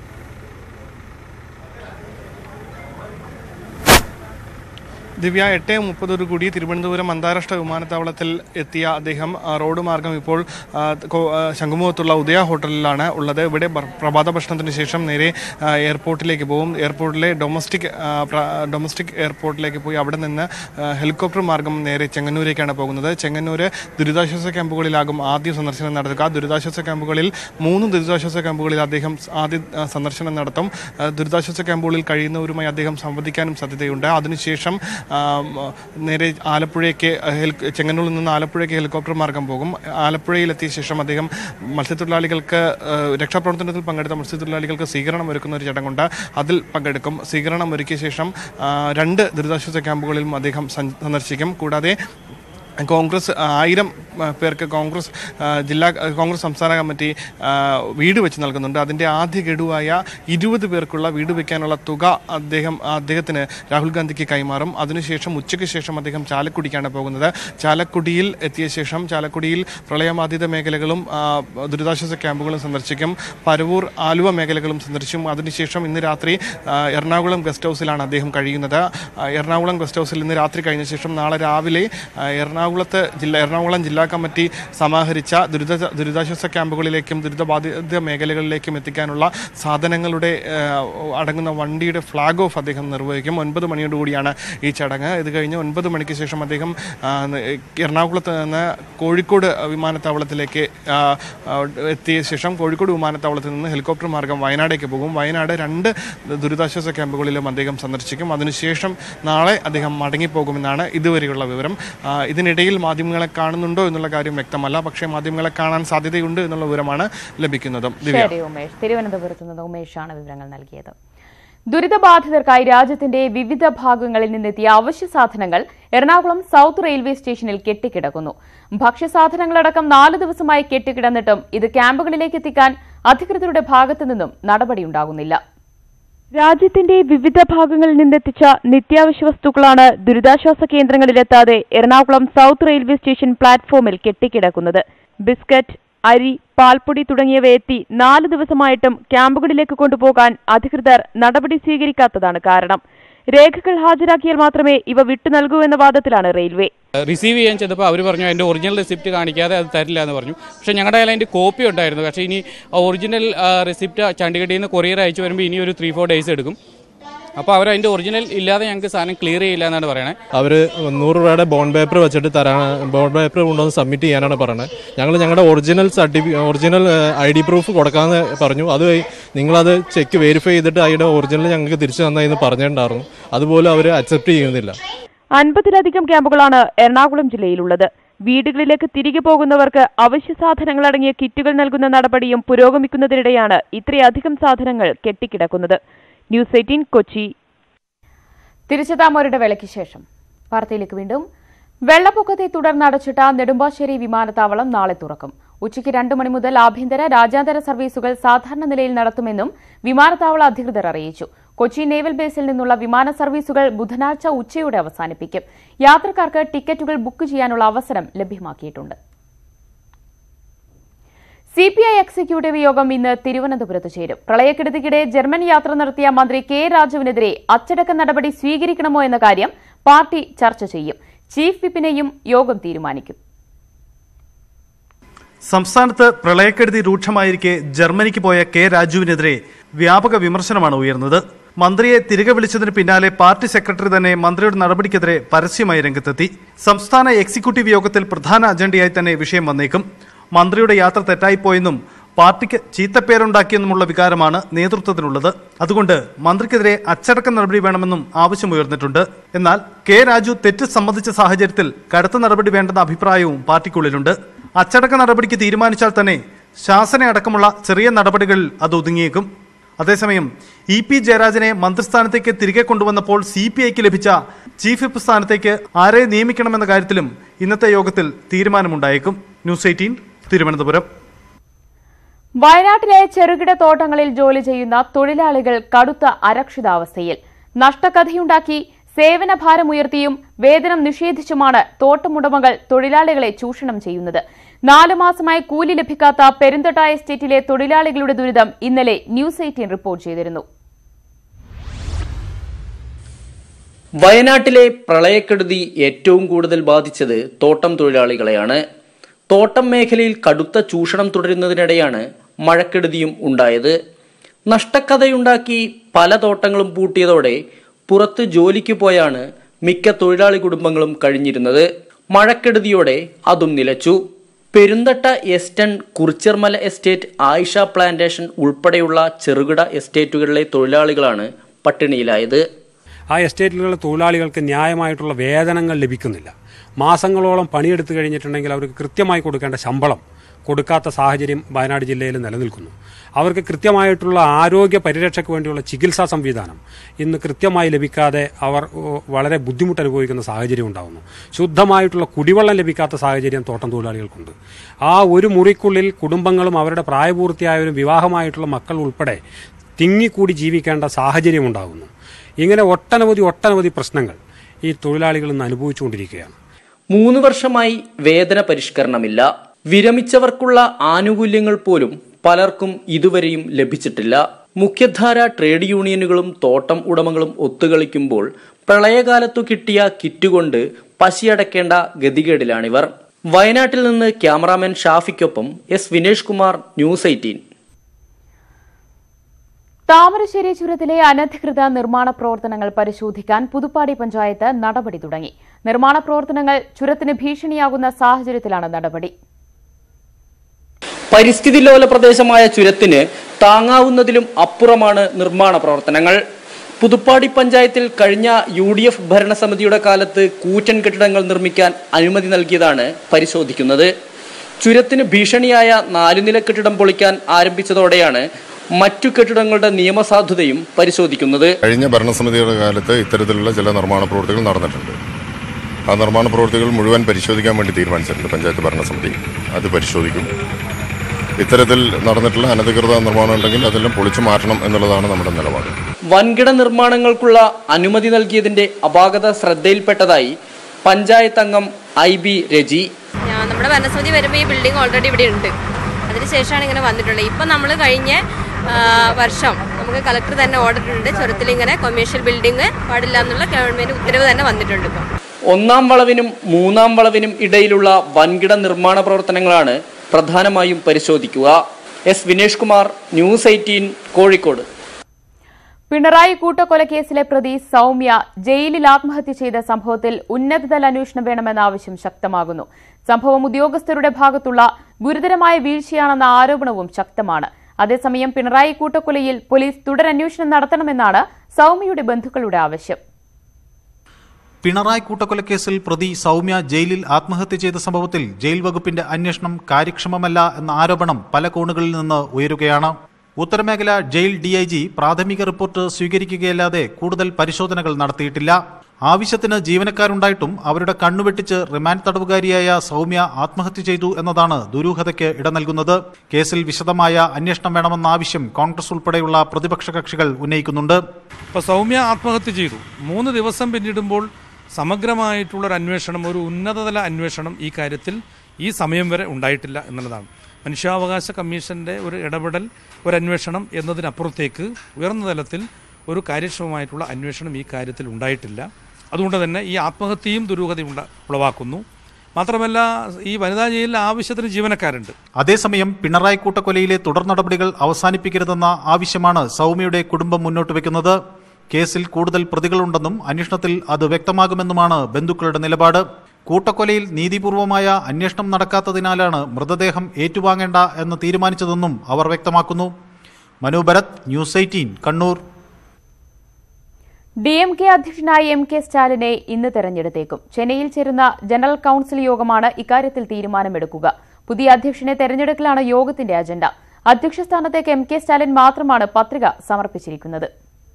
ദിവ്യ എട്ട് മുപ്പതോടു കൂടി തിരുവനന്തപുരം അന്താരാഷ്ട്ര വിമാനത്താവളത്തിൽ എത്തിയ അദ്ദേഹം ആ, റോഡ് മാർഗം ഇപ്പോൾ ആ, കോ- ആ, ശംഖുമുഖത്തുള്ള ഉദയ ഹോട്ടലിലാണ് ഉള്ളത് ഇവിടെ ബർ- പ്രഭാത ഭക്ഷണത്തിന് ശേഷം നേരെ ആ, എയർപോർട്ടിലേക്ക് പോകും എയർപോർട്ടിലെ ഡൊമസ്റ്റിക് ആ, പ്ര- ഡൊമസ്റ്റിക് എയർപോർട്ടിലേക്ക് പോയി അവിടെ നിന്ന് ആ, ഹെലികോപ്റ്റർ മാർഗം നേരെ ചെങ്ങന്നൂരേക്കാണ് പോകുന്നത് ചെങ്ങന്നൂര് ദുരിതാശ്വാസ ക്യാമ്പുകളിലാകും ആദ്യ സന്ദർശനം നടത്തുക ദുരിതാശ്വാസ ക്യാമ്പുകളിൽ മൂന്ന് ദുരിതാശ്വാസ ക്യാമ്പുകളിൽ അദ്ദേഹം സ് ആദ്യ ആ, സന്ദർശനം നടത്തും ആ, ദുരിതാശ്വാസ ക്യാമ്പുകളിൽ കഴിയുന്നവരുമായി അദ്ദേഹം സംവദിക്കാനും സാധ്യതയുണ്ട് അതിനുശേഷം ആ, മ, നേരെ ആലപ്പുഴയ്ക്ക് ഹെലി ചെങ്ങന്നൂരിൽ നിന്ന് ആലപ്പുഴയ്ക്ക് ഹെലികോപ്റ്റർ മാർഗം പോകും ആലപ്പുഴയിലെത്തിയ ശേഷം അദ്ദേഹം മത്സ്യത്തൊഴിലാളികൾക്ക് ആ, രക്ഷാപ്രവർത്തനത്തിൽ പങ്കെടുത്ത മത്സ്യത്തൊഴിലാളികൾക്ക് സ്വീകരണം ഒരുക്കുന്ന ഒരു ചടങ്ങുണ്ട് അതിൽ പങ്കെടുക്കും സ്വീകരണം ഒരുക്കിയ ശേഷം ആ, രണ്ട് ദുരിതാശ്വാസ ക്യാമ്പുകളിലും അദ്ദേഹം സഞ്ച- സന്ദർശിക്കും കൂടാതെ കോൺഗ്രസ് ആയിരം ആ, പേർക്ക് കോൺഗ്രസ് ആ, ജില്ലാ കോൺഗ്രസ് സംസ്ഥാന കമ്മിറ്റി ആ, വീട് വെച്ച് നൽകുന്നുണ്ട് അതിൻ്റെ ആദ്യ ഗഡുവായ ഇരുപത് പേർക്കുള്ള വീട് വയ്ക്കാനുള്ള തുക അദ്ദേഹം അദ്ദേഹത്തിന് രാഹുൽ ഗാന്ധിക്ക് കൈമാറും അതിനുശേഷം ഉച്ചയ്ക്ക് ശേഷം അദ്ദേഹം ചാലക്കുടിക്കാണ് പോകുന്നത് ചാലക്കുടിയിൽ എത്തിയ ശേഷം ചാലക്കുടിയിൽ പ്രളയബാധിത മേഖലകളും ആ, ദുരിതാശ്വാസ ക്യാമ്പുകളും സന്ദർശിക്കും പരവൂർ ആലുവ മേഖലകളും സന്ദർശിക്കും അതിനുശേഷം ഇന്ന് രാത്രി ആ, എറണാകുളം ഗസ്റ്റ് ഹൗസിലാണ് അദ്ദേഹം കഴിയുന്നത് ആ, എറണാകുളം ഗസ്റ്റ് ഹൗസിൽ ഇന്ന് രാത്രി കഴിഞ്ഞ ശേഷം നാളെ രാവിലെ ആ, എറണാകുളത്ത് ജില്ല എറണാകുളം ജില്ലാ കമ്മിറ്റി സമാഹരിച്ച ദുരിത ദുരിതാശ്വാസ ക്യാമ്പുകളിലേക്കും ദുരിതബാധിത മേഖലകളിലേക്കും എത്തിക്കാനുള്ള സാധനങ്ങളുടെ ആ, അടങ്ങുന്ന വണ്ടിയുടെ ഫ്ലാഗ് ഓഫ് അദ്ദേഹം നിർവഹിക്കും ഒൻപത് മണിയോടുകൂടിയാണ് ഈ ചടങ്ങ് ഇത് കഴിഞ്ഞ് ഒൻപത് മണിക്ക് ശേഷം അദ്ദേഹം ആ, എറണാകുളത്ത് നിന്ന് കോഴിക്കോട് വിമാനത്താവളത്തിലേക്ക് ആ, ആ, എത്തിയ ശേഷം കോഴിക്കോട് വിമാനത്താവളത്തിൽ നിന്ന് ഹെലികോപ്റ്റർ മാർഗം വയനാടേക്ക് പോകും വയനാട് രണ്ട് ദുരിതാശ്വാസ ക്യാമ്പുകളിലും അദ്ദേഹം സന്ദർശിക്കും അതിനുശേഷം നാളെ അദ്ദേഹം മടങ്ങിപ്പോകുമെന്നാണ് ഇതുവരെയുള്ള വിവരം ആ, ഇതിനിടയിൽ മാധ്യമങ്ങളെ കാണുന്നുണ്ടോ എന്നുള്ള കാര്യം വ്യക്തമല്ല പക്ഷേ മാധ്യമങ്ങളെ കാണാൻ സാധ്യതയുണ്ട് എന്നുള്ള വിവരമാണ് ലഭിക്കുന്നത് ദിവ്യ ശരി ഉമേഷ് തിരുവനന്തപുരത്ത് നിന്ന് ഉമേഷാണ് വിവരങ്ങൾ നൽകിയത് ദുരിതബാധിതർക്കായി രാജ്യത്തിന്റെ വിവിധ ഭാഗങ്ങളിൽ നിന്നെത്തിയ അവശ്യ സാധനങ്ങൾ എറണാകുളം സൌത്ത് റെയിൽവേ സ്റ്റേഷനിൽ കെട്ടിക്കിടക്കുന്നു ഭക്ഷ്യസാധനങ്ങളടക്കം നാല് ദിവസമായി കെട്ടിക്കിടന്നിട്ടും ഇത് ക്യാമ്പുകളിലേക്ക് എത്തിക്കാൻ അധികൃതരുടെ ഭാഗത്തു നിന്നും നടപടിയുണ്ടാകുന്നില്ല രാജ്യത്തിന്റെ വിവിധ ഭാഗങ്ങളിൽ നിന്നെത്തിച്ച നിത്യാവശ്യ വസ്തുക്കളാണ് ദുരിതാശ്വാസ കേന്ദ്രങ്ങളിലെത്താതെ എറണാകുളം സൌത്ത് റെയിൽവേ സ്റ്റേഷൻ പ്ലാറ്റ്ഫോമിൽ കെട്ടിക്കിടക്കുന്നത് ബിസ്ക്കറ്റ് അരി പാൽപ്പൊടി തുടങ്ങിയവ എത്തി നാല് ദിവസമായിട്ടും ക്യാമ്പുകളിലേക്ക് കൊണ്ടുപോകാൻ അധികൃതർ നടപടി സ്വീകരിക്കാത്തതാണ് കാരണം രേഖകൾ ഹാജരാക്കിയാൽ മാത്രമേ ഇവ വിട്ടു നൽകൂ എന്ന വാദത്തിലാണ് റെയിൽവേ റിസീവ് ചെയ്യാൻ ചെന്നപ്പോൾ അവർ പറഞ്ഞു അതിൻ്റെ ഒറിജിനൽ റെസിപ്റ്റ് കാണിക്കാതെ അത് തരില്ല എന്ന് പറഞ്ഞു പക്ഷേ ഞങ്ങളുടെ കയ്യിൽ അതിൻ്റെ കോപ്പി ഉണ്ടായിരുന്നു പക്ഷേ ഇനി ഒറിജിനൽ റെസിപ്റ്റ് ചണ്ഡീഗഡിൽ നിന്ന് കൊറിയർ അയച്ചു വരുമ്പോൾ ഇനി ഒരു ത്രീ ഫോർ ഡേയ്സ് എടുക്കും അപ്പോൾ അവർ അതിൻ്റെ ഒറിജിനൽ ഇല്ലാതെ ഞങ്ങൾക്ക് സാധനം ക്ലിയർ ചെയ്യില്ല എന്നാണ് പറയണത് അവർ നൂറ് രൂപയുടെ ബോണ്ട് പേപ്പർ വെച്ചിട്ട് തരാൻ ബോണ്ട് പേപ്പർ കൊണ്ടുവന്ന് സബ്മിറ്റ് ചെയ്യാനാണ് പറയുന്നത് ഞങ്ങൾ ഞങ്ങളുടെ ഒറിജിനൽ സർട്ടിഫി ഒറിജിനൽ ഐ ഡി പ്രൂഫ് കൊടുക്കാമെന്ന് പറഞ്ഞു അത് നിങ്ങളത് ചെക്ക് വെരിഫൈ ചെയ്തിട്ട് അതിൻ്റെ ഒറിജിനൽ ഞങ്ങൾക്ക് തിരിച്ചു തന്നതെന്ന് പറഞ്ഞിട്ടുണ്ടായിരുന്നു അതുപോലും അവർ അക്സെപ്റ്റ് ചെയ്യുന്നില്ല അൻപതിലധികം ക്യാമ്പുകളാണ് എറണാകുളം ജില്ലയിലുള്ളത് വീടുകളിലേക്ക് തിരികെ പോകുന്നവർക്ക് അവശ്യ സാധനങ്ങൾ അടങ്ങിയ കിറ്റുകൾ നൽകുന്ന നടപടിയും പുരോഗമിക്കുന്നതിനിടെയാണ് ഇത്രയധികം സാധനങ്ങൾ കെട്ടിക്കിടക്കുന്നത് ന്യൂസ് എയ്റ്റീൻ കൊച്ചി തിരിച്ചെത്താമൊരുടെ വേളയ്ക്ക് ശേഷം വാർത്തയിലേക്ക് വീണ്ടും വെള്ളപ്പൊക്കത്തെ തുടർന്ന് അടച്ചിട്ട നെടുമ്പാശ്ശേരി വിമാനത്താവളം നാളെ തുറക്കും ഉച്ചയ്ക്ക് രണ്ട് മണി മുതൽ ആഭ്യന്തര രാജ്യാന്തര സർവീസുകൾ സാധാരണ നിലയിൽ നടത്തുമെന്നും വിമാനത്താവള അധികൃതർ അറിയിച്ചു കൊച്ചി നേവൽ ബേസിൽ നിന്നുള്ള വിമാന സർവീസുകൾ ബുധനാഴ്ച ഉച്ചയോടെ അവസാനിപ്പിക്കും യാത്രക്കാർക്ക് ടിക്കറ്റുകൾ ബുക്ക് ചെയ്യാനുള്ള അവസരം ലഭ്യമാക്കിയിട്ടുണ്ട് സി പി ഐ എക്സിക്യൂട്ടീവ് യോഗം ഇന്ന് തിരുവനന്തപുരത്ത് ചേരും പ്രളയക്കെടുതിക്കിടെ ജർമ്മൻ യാത്ര നടത്തിയ മന്ത്രി കെ രാജുവിനെതിരെ അച്ചടക്ക നടപടി സ്വീകരിക്കണമോ എന്ന കാര്യം പാർട്ടി ചർച്ച ചെയ്യും ചീഫ് വിപ്പിനെയും യോഗം തീരുമാനിക്കും സംസ്ഥാനത്ത് പ്രളയക്കെടുതി രൂക്ഷമായിരിക്കെ ജർമ്മനിക്ക് പോയ കെ രാജുവിനെതിരെ വ്യാപക വിമർശനമാണ് ഉയർന്നത് മന്ത്രിയെ തിരികെ വിളിച്ചതിന് പിന്നാലെ പാർട്ടി സെക്രട്ടറി തന്നെ മന്ത്രിയുടെ നടപടിക്കെതിരെ പരസ്യമായി രംഗത്തെത്തി സംസ്ഥാന എക്സിക്യൂട്ടീവ് യോഗത്തിൽ പ്രധാന അജണ്ടയായി തന്നെ വിഷയം വന്നേക്കും മന്ത്രിയുടെ യാത്ര തെറ്റായിപ്പോയെന്നും പാർട്ടിക്ക് ചീത്തപ്പേരുണ്ടാക്കിയെന്നുമുള്ള വികാരമാണ് നേതൃത്വത്തിനുള്ളത് അതുകൊണ്ട് മന്ത്രിക്കെതിരെ അച്ചടക്ക നടപടി വേണമെന്നും ആവശ്യമുയർന്നിട്ടുണ്ട് എന്നാൽ കെ രാജു തെറ്റ് സമ്മതിച്ച സാഹചര്യത്തിൽ കടുത്ത നടപടി വേണ്ടെന്ന അഭിപ്രായവും പാർട്ടിക്കുള്ളിലുണ്ട് അച്ചടക്ക നടപടിക്ക് തീരുമാനിച്ചാൽ തന്നെ ശാസന അടക്കമുള്ള ചെറിയ നടപടികളിൽ അത് ഒതുങ്ങിയേക്കും അതേസമയം ഇ പി ജയരാജനെ മന്ത്രിസ്ഥാനത്തേക്ക് തിരികെ കൊണ്ടുവന്നപ്പോൾ സി പി ഐക്ക് ലഭിച്ച ചീഫ് വിപ്പ് സ്ഥാനത്തേക്ക് ആരെ നിയമിക്കണമെന്ന കാര്യത്തിലും ഇന്നത്തെ യോഗത്തിൽ തീരുമാനമുണ്ടായേക്കും ന്യൂസ് എയ്റ്റീൻ തിരുവനന്തപുരം വയനാട്ടിലെ ചെറുകിട തോട്ടങ്ങളിൽ ജോലി ചെയ്യുന്ന തൊഴിലാളികൾ കടുത്ത അരക്ഷിതാവസ്ഥയിൽ നഷ്ടക്കഥയുണ്ടാക്കി സേവനഭാരമുയർത്തിയും വേതനം നിഷേധിച്ചുമാണ് തോട്ടമുടമകൾ തൊഴിലാളികളെ ചൂഷണം ചെയ്യുന്നത് നാലു മാസമായി കൂലി ലഭിക്കാത്ത പെരുന്തട്ട എസ്റ്റേറ്റിലെ തൊഴിലാളികളുടെ ദുരിതം ഇന്നലെ ന്യൂസ് എയ്റ്റീൻ റിപ്പോർട്ട് ചെയ്തിരുന്നു വയനാട്ടിലെ പ്രളയക്കെടുതി ഏറ്റവും കൂടുതൽ ബാധിച്ചത് തോട്ടം തൊഴിലാളികളെയാണ് തോട്ടം മേഖലയിൽ കടുത്ത ചൂഷണം തുടരുന്നതിനിടെയാണ് മഴക്കെടുതിയും ഉണ്ടായത് നഷ്ടക്കഥയുണ്ടാക്കി പല തോട്ടങ്ങളും പൂട്ടിയതോടെ പുറത്ത് ജോലിക്ക് പോയാണ് മിക്ക തൊഴിലാളി കുടുംബങ്ങളും കഴിഞ്ഞിരുന്നത് മഴക്കെടുതിയോടെ അതും നിലച്ചു പെരുന്തട്ട എസ്റ്റൺ കുറിച്ചർമല എസ്റ്റേറ്റ് ആയിഷ പ്ലാന്റേഷൻ ഉൾപ്പെടെയുള്ള ചെറുകിട എസ്റ്റേറ്റുകളിലെ തൊഴിലാളികളാണ് പട്ടിണിയിലായത് ആ എസ്റ്റേറ്റിലുള്ള തൊഴിലാളികൾക്ക് ന്യായമായിട്ടുള്ള വേതനങ്ങൾ ലഭിക്കുന്നില്ല മാസങ്ങളോളം പണിയെടുത്തു കഴിഞ്ഞിട്ടുണ്ടെങ്കിൽ അവർക്ക് കൃത്യമായി കൊടുക്കേണ്ട ശമ്പളം കൊടുക്കാത്ത സാഹചര്യം വയനാട് ജില്ലയിൽ നിലനിൽക്കുന്നു അവർക്ക് കൃത്യമായിട്ടുള്ള ആരോഗ്യ പരിരക്ഷയ്ക്ക് വേണ്ടിയുള്ള ചികിത്സാ സംവിധാനം ഇന്ന് കൃത്യമായി ലഭിക്കാതെ അവർ ഓ, വളരെ ബുദ്ധിമുട്ട് അനുഭവിക്കുന്ന സാഹചര്യം ഉണ്ടാകുന്നു ശുദ്ധമായിട്ടുള്ള കുടിവെള്ളം ലഭിക്കാത്ത സാഹചര്യം തോട്ടം തൊഴിലാളികൾക്കുണ്ട് ആ ഒരു മുറിക്കുള്ളിൽ കുടുംബങ്ങളും അവരുടെ പ്രായപൂർത്തിയായവരും വിവാഹമായിട്ടുള്ള മക്കൾ ഉൾപ്പെടെ തിങ്ങിക്കൂടി ജീവിക്കേണ്ട സാഹചര്യം ഉണ്ടാകുന്നു ഇങ്ങനെ ഒട്ടനവധി ഒട്ടനവധി പ്രശ്നങ്ങൾ ഈ തൊഴിലാളികൾ ഇന്ന് അനുഭവിച്ചുകൊണ്ടിരിക്കുകയാണ് മൂന്ന് വർഷമായി വേതന പരിഷ്കരണമില്ല വിരമിച്ചവർക്കുള്ള ആനുകൂല്യങ്ങൾ പോലും പലർക്കും ഇതുവരെയും ലഭിച്ചിട്ടില്ല മുഖ്യധാര ട്രേഡ് യൂണിയനുകളും തോട്ടം ഉടമകളും ഒത്തുകളിക്കുമ്പോൾ പ്രളയകാലത്തു കിട്ടിയ കിറ്റുകൊണ്ട് പശിയടക്കേണ്ട ഗതികേടിലാണിവർ വയനാട്ടിൽ നിന്ന് ക്യാമറാമാൻ ഷാഫിക്കൊപ്പം S Vinesh Kumar news eighteen Thamarassery ചുരത്തിലെ അനധികൃത നിർമ്മാണ പ്രവർത്തനങ്ങൾ പരിശോധിക്കാൻ പുതുപ്പാടി പഞ്ചായത്ത് നടപടി തുടങ്ങി നിർമ്മാണ പ്രവർത്തനങ്ങൾ ചുരത്തിന് ഭീഷണിയാകുന്ന സാഹചര്യത്തിലാണ് നടപടി പരിസ്ഥിതി ലോല പ്രദേശമായ ചുരത്തിന് താങ്ങാവുന്നതിലും അപ്പുറമാണ് നിർമ്മാണ പ്രവർത്തനങ്ങൾ പുതുപ്പാടി പഞ്ചായത്തിൽ കഴിഞ്ഞ യു ഡി എഫ് ഭരണസമിതിയുടെ കാലത്ത് കൂറ്റൻ കെട്ടിടങ്ങൾ നിർമ്മിക്കാൻ അനുമതി നൽകിയതാണ് പരിശോധിക്കുന്നത് ചുരത്തിന് ഭീഷണിയായ നാലുനില കെട്ടിടം പൊളിക്കാൻ ആരംഭിച്ചതോടെയാണ് മറ്റു കെട്ടിടങ്ങളുടെ നിയമസാധുതയും പരിശോധിക്കുന്നത് കഴിഞ്ഞ ഭരണസമിതിയുടെ കാലത്ത് ഇത്തരത്തിലുള്ള ചില നിർമ്മാണ പ്രവൃത്തികൾ നടന്നിട്ടുണ്ട് ആ നിർമ്മാണ പ്രവൃത്തികൾ മുഴുവൻ പരിശോധിക്കാൻ വേണ്ടി തീരുമാനിച്ചിട്ടുണ്ട് പഞ്ചായത്ത് ഭരണസമിതി അത് പരിശോധിക്കും ഇത്തരത്തിൽ നടന്നിട്ടുള്ള അനധികൃത നിർമ്മാണം ഉണ്ടെങ്കിൽ അതെല്ലാം പൊളിച്ചു മാറ്റണം എന്നുള്ളതാണ് നമ്മുടെ നിലപാട് വൻകിട നിർമ്മാണങ്ങൾക്കുള്ള അനുമതി നൽകിയതിന്റെ അപാകത ശ്രദ്ധയിൽപ്പെട്ടതായി പഞ്ചായത്ത് അംഗം ഐ ബി രജി ഞാൻ- നമ്മുടെ ഭരണസമിതി വരുമ്പോൾ ഈ ബിൽഡിംഗ് ഓൾറെഡി ഇവിടെ ഉണ്ട് അതിനുശേഷമാണ് ഇങ്ങനെ വന്നിട്ടുള്ളത് ഇപ്പം നമ്മൾ കഴിഞ്ഞ ആ, വർഷം നമുക്ക് കളക്ടർ തന്നെ ഓർഡർ ഉണ്ട് ചുരത്തിൽ ഇങ്ങനെ കൊമേഴ്ഷ്യൽ ബിൽഡിംഗ് പാടില്ല എന്നുള്ള ഗവൺമെന്റ് ഉത്തരവ് തന്നെ വന്നിട്ടുണ്ട് ഇപ്പം ഒന്നാം വളവിനും മൂന്നാം വളവിനും ഇടയിലുള്ള വൻകിട നിർമ്മാണ പ്രവർത്തനങ്ങളാണ് പ്രധാനമായും പരിശോധിക്കുക S Vinesh Kumar news eighteen Kozhikode Pinarayi കൂട്ടക്കൊലക്കേസിലെ പ്രതി സൗമ്യ ജയിലിൽ ആത്മഹത്യ ചെയ്ത സംഭവത്തിൽ ഉന്നതതല അന്വേഷണം വേണമെന്ന ആവശ്യം ശക്തമാകുന്നു സംഭവം ഉദ്യോഗസ്ഥരുടെ ഭാഗത്തുള്ള ഗുരുതരമായ വീഴ്ചയാണെന്ന ആരോപണവും ശക്തമാണ് അതേസമയം പിണറായി കൂട്ടക്കൊലയിൽ പോലീസ് തുടരന്വേഷണം നടത്തണമെന്നാണ് സൗമ്യയുടെ ബന്ധുക്കളുടെ ആവശ്യം പിണറായി കൂട്ടക്കൊലക്കേസിൽ പ്രതി സൗമ്യ ജയിലിൽ ആത്മഹത്യ ചെയ്ത സംഭവത്തിൽ ജയിൽ വകുപ്പിന്റെ അന്വേഷണം കാര്യക്ഷമമല്ല എന്ന ആരോപണം പല കോണുകളിൽ നിന്ന് ഉയരുകയാണ് ഉത്തരമേഖല ജയിൽ ഡിഐജി പ്രാഥമിക റിപ്പോർട്ട് സ്വീകരിക്കുകയല്ലാതെ കൂടുതൽ പരിശോധനകൾ നടത്തിയിട്ടില്ല ആവശ്യത്തിന് ജീവനക്കാരുണ്ടായിട്ടും അവരുടെ കണ്ണുവെട്ടിച്ച് റിമാൻഡ് തടവുകാരിയായ സൗമ്യ ആത്മഹത്യ ചെയ്തു എന്നതാണ് ദുരൂഹതയ്ക്ക് ഇട നൽകുന്നത് കേസിൽ വിശദമായ അന്വേഷണം വേണമെന്ന ആവശ്യം കോൺഗ്രസ് ഉൾപ്പെടെയുള്ള പ്രതിപക്ഷ കക്ഷികൾ ഉന്നയിക്കുന്നുണ്ട് ഇപ്പോൾ സൗമ്യ ആത്മഹത്യ ചെയ്തു മൂന്ന് ദിവസം പിന്നിടുമ്പോൾ സമഗ്രമായിട്ടുള്ളൊരു അന്വേഷണം ഒരു ഉന്നതതല അന്വേഷണം ഈ കാര്യത്തിൽ ഈ സമയം വരെ ഉണ്ടായിട്ടില്ല എന്നുള്ളതാണ് മനുഷ്യാവകാശ കമ്മീഷന്റെ ഒരു ഇടപെടൽ ഒരു അന്വേഷണം എന്നതിനപ്പുറത്തേക്ക് ഉയർന്ന തലത്തിൽ ഒരു കാര്യക്ഷമമായിട്ടുള്ള അന്വേഷണം ഈ കാര്യത്തിൽ ഉണ്ടായിട്ടില്ല അതുകൊണ്ട് തന്നെ ഈ ആത്മഹത്യയും ദുരൂഹതയും ഉണ്ട- ഉളവാക്കുന്നു മാത്രമല്ല ഈ വനിതാ ജയിലിൽ ആവശ്യത്തിന് ജീവനക്കാരുണ്ട് അതേസമയം പിണറായി കൂട്ടക്കൊലയിലെ തുടർ നടപടികൾ അവസാനിപ്പിക്കരുതെന്ന ആവശ്യമാണ് സൗമ്യയുടെ കുടുംബം മുന്നോട്ട് വെക്കുന്നത് കേസിൽ കൂടുതൽ പ്രതികളുണ്ടെന്നും അന്വേഷണത്തിൽ അത് വ്യക്തമാകുമെന്നുമാണ് ബന്ധുക്കളുടെ നിലപാട് കൂട്ടക്കൊലയിൽ നീതിപൂർവമായ അന്വേഷണം നടക്കാത്തതിനാലാണ് മൃതദേഹം ഏറ്റുവാങ്ങേണ്ട എന്ന് തീരുമാനിച്ചതെന്നും അവർ വ്യക്തമാക്കുന്നു Manu Bharath news eighteen Kannur D M K അധ്യക്ഷനായി എം കെ സ്റ്റാലിനെ ഇന്ന് തെരഞ്ഞെടുത്തേക്കും ചെന്നൈയിൽ ചേരുന്ന ജനറൽ കൌൺസിൽ യോഗമാണ് ഇക്കാര്യത്തിൽ തീരുമാനമെടുക്കുക പുതിയ അധ്യക്ഷനെ തെരഞ്ഞെടുക്കലാണ് യോഗത്തിന്റെ അജണ്ട അധ്യക്ഷ സ്ഥാനത്തേക്ക് എം കെ സ്റ്റാലിൻ മാത്രമാണ് പത്രിക സമർപ്പിച്ചിരിക്കുന്നത്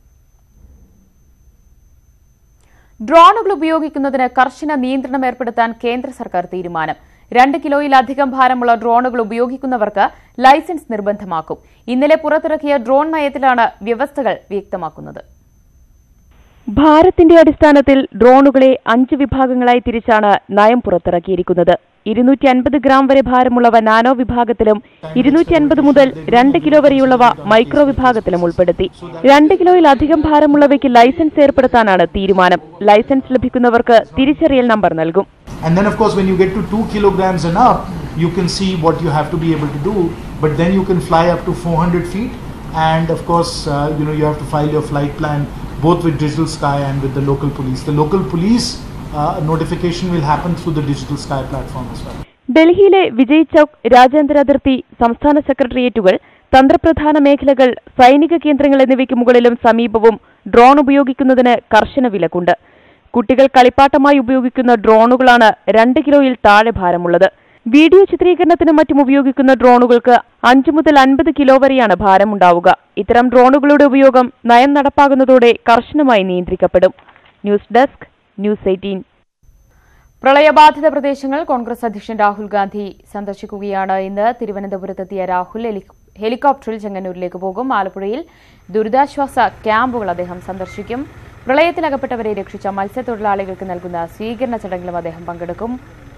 ഡ്രോണുകൾ ഉപയോഗിക്കുന്നതിന് കർശന നിയന്ത്രണം ഏർപ്പെടുത്താൻ കേന്ദ്ര സർക്കാർ തീരുമാനം രണ്ട് കിലോയിലധികം ഭാരമുള്ള ഡ്രോണുകൾ ഉപയോഗിക്കുന്നവർക്ക് ലൈസൻസ് നിർബന്ധമാക്കും ഇന്നലെ പുറത്തിറക്കിയ ഡ്രോൺ നയത്തിലാണ് വ്യവസ്ഥകൾ വ്യക്തമാക്കുന്നത് ഭാരത്തിന്റെ അടിസ്ഥാനത്തിൽ ഡ്രോണുകളെ അഞ്ച് വിഭാഗങ്ങളായി തിരിച്ചാണ് നയം പുറത്തിറക്കിയിരിക്കുന്നത് ഇരുന്നൂറ്റി അൻപത് ഗ്രാം വരെ ഭാരമുള്ളവ നാനോ വിഭാഗത്തിലും ഇരുന്നൂറ്റി അൻപത് മുതൽ രണ്ട് കിലോ വരെയുള്ളവ മൈക്രോ വിഭാഗത്തിലും ഉൾപ്പെടുത്തി രണ്ട് കിലോയിലധികം ഭാരമുള്ളവയ്ക്ക് ലൈസൻസ് ഏർപ്പെടുത്താനാണ് തീരുമാനം ലൈസൻസ് ലഭിക്കുന്നവർക്ക് തിരിച്ചറിയൽ നമ്പർ നൽകും And then, of course, when you get to two kilograms and up, you can see what you have to be able to do. But then you can fly up to 400 feet, and of course, uh, you know you have to file your flight plan both with Digital Sky and with the local police. The local police uh, notification will happen through the Digital Sky platform as well. ഡൽഹിയിലെ വിജയ് ചൌക്ക് രാജ്യാന്തര അതിർത്തി സംസ്ഥാന സെക്രട്ടേറിയറ്റുകൾ തന്ത്രപ്രധാന മേഖലകൾ സൈനിക കേന്ദ്രങ്ങൾ എന്നിവയ്ക്ക് മുകളിലും സമീപവും ഡ്രോൺ ഉപയോഗിക്കുന്നതിന് കർശന വിലക്കുണ്ട് കുട്ടികൾ കളിപ്പാട്ടമായി ഉപയോഗിക്കുന്ന ഡ്രോണുകളാണ് രണ്ട് കിലോയിൽ താഴെ ഭാരമുള്ളത് വീഡിയോ ചിത്രീകരണത്തിനും മറ്റും ഉപയോഗിക്കുന്ന ഡ്രോണുകൾക്ക് അഞ്ചു മുതൽ അൻപത് കിലോ വരെയാണ് ഭാരമുണ്ടാവുക ഇത്തരം ഡ്രോണുകളുടെ ഉപയോഗം നയം നടപ്പാകുന്നതോടെ കർശനമായി നിയന്ത്രിക്കപ്പെടും ന്യൂസ് ഡെസ്ക് ന്യൂസ് എയ്റ്റീൻ പ്രളയബാധിത പ്രദേശങ്ങൾ കോൺഗ്രസ് അധ്യക്ഷൻ രാഹുൽ ഗാന്ധി സന്ദർശിക്കുകയാണ് ഇന്ന് തിരുവനന്തപുരത്തെത്തിയ രാഹുൽ ഹെലി- ഹെലികോപ്റ്ററിൽ ചെങ്ങന്നൂരിലേക്ക് പോകും ആലപ്പുഴയിൽ ദുരിതാശ്വാസ ക്യാമ്പുകൾ അദ്ദേഹം സന്ദർശിക്കും പ്രളയത്തിലകപ്പെട്ടവരെ രക്ഷിച്ച മത്സ്യത്തൊഴിലാളികൾക്ക് നൽകുന്ന സ്വീകരണ ചടങ്ങിലും അദ്ദേഹം പങ്കെടുക്കും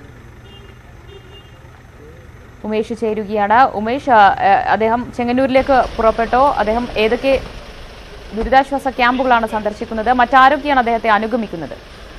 ഉമേഷ് ചേരുകയാണ് ഉമേഷ് ആ, ഏഹ്, അദ്ദേഹം ചെങ്ങന്നൂരിലേക്ക് പുറപ്പെട്ടോ അദ്ദേഹം ഏതൊക്കെ ദുരിതാശ്വാസ ക്യാമ്പുകളാണ് സന്ദർശിക്കുന്നത് മറ്റാരൊക്കെയാണ് അദ്ദേഹത്തെ അനുഗമിക്കുന്നത്